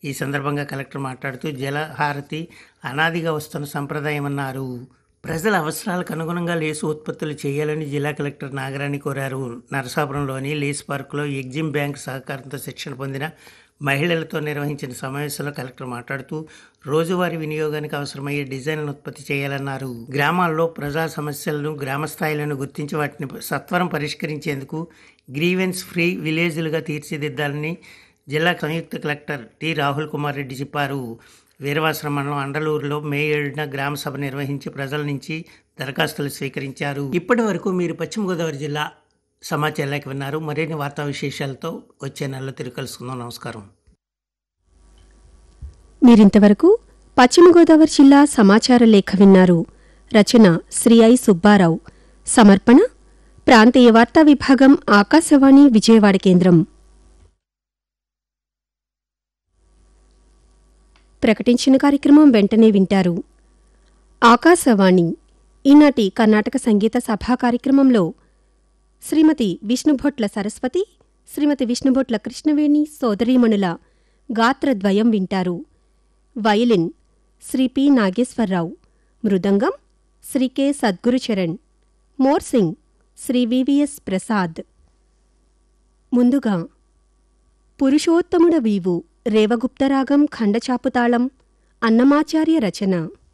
ఈ సందర్భంగా కలెక్టర్ మాట్లాడుతూ జలహారతి అనాదిగా వస్తున్న సంప్రదాయం అన్నారు ప్రజల అవసరాలకు అనుగుణంగా లేసు ఉత్పత్తులు చేయాలని జిల్లా కలెక్టర్ నాగరాణి కోరారు నరసాపురంలోని లేస్ పార్కులో ఎగ్జిమ్ బ్యాంక్ సహకారంతో శిక్షణ పొందిన మహిళలతో నిర్వహించిన సమావేశంలో కలెక్టర్ మాట్లాడుతూ రోజువారీ వినియోగానికి అవసరమయ్యే డిజైన్లను ఉత్పత్తి చేయాలన్నారు గ్రామాల్లో ప్రజా సమస్యలను గ్రామ స్థాయిలను గుర్తించి వాటిని సత్వరం పరిష్కరించేందుకు గ్రీవెన్స్ ఫ్రీ విలేజ్లుగా తీర్చిదిద్దాలని జిల్లా సంయుక్త కలెక్టర్ టి రాహుల్ కుమార్ రెడ్డి చెప్పారు వీరవాసరం మండలం అండలూరులో మే ఏడున గ్రామ సభ నిర్వహించి ప్రజల నుంచి దరఖాస్తులు స్వీకరించారు ఇప్పటి వరకు మీరు పశ్చిమ గోదావరి జిల్లా సమాచారం లేక విన్నారు మరిన్ని వార్తా విశేషాలతో వచ్చే నెలలో తిరిగి కలుసుకుందాం నమస్కారం మీరింతవరకు పశ్చిమ గోదావరి జిల్లా సమాచార లేఖ విన్నారు రచన శ్రీ ఐ సుబ్బారావు సమర్పణ ప్రాంతీయ వార్తా విభాగం ఆకాశవాణి విజయవాడ కేంద్రం ప్రకటించిన కార్యక్రమం వెంటనే వింటారు ఆకాశవాణి ఈనాటి కర్ణాటక సంగీత సభా కార్యక్రమంలో శ్రీమతి విష్ణుభొట్ల సరస్వతి శ్రీమతి విష్ణుభొట్ల కృష్ణవేణి సోదరీమణుల గాత్రద్వయం వింటారు వయలిన్ శ్రీ పి నాగేశ్వరరావు మృదంగం శ్రీ కె సద్గురుచరణ్ మోర్సింగ్ శ్రీ వివిఎస్ ప్రసాద్ ముందుగా పురుషోత్తముడ వీవు రేవగుప్తరాగం ఖండచాపుతాళం అన్నమాచార్య రచన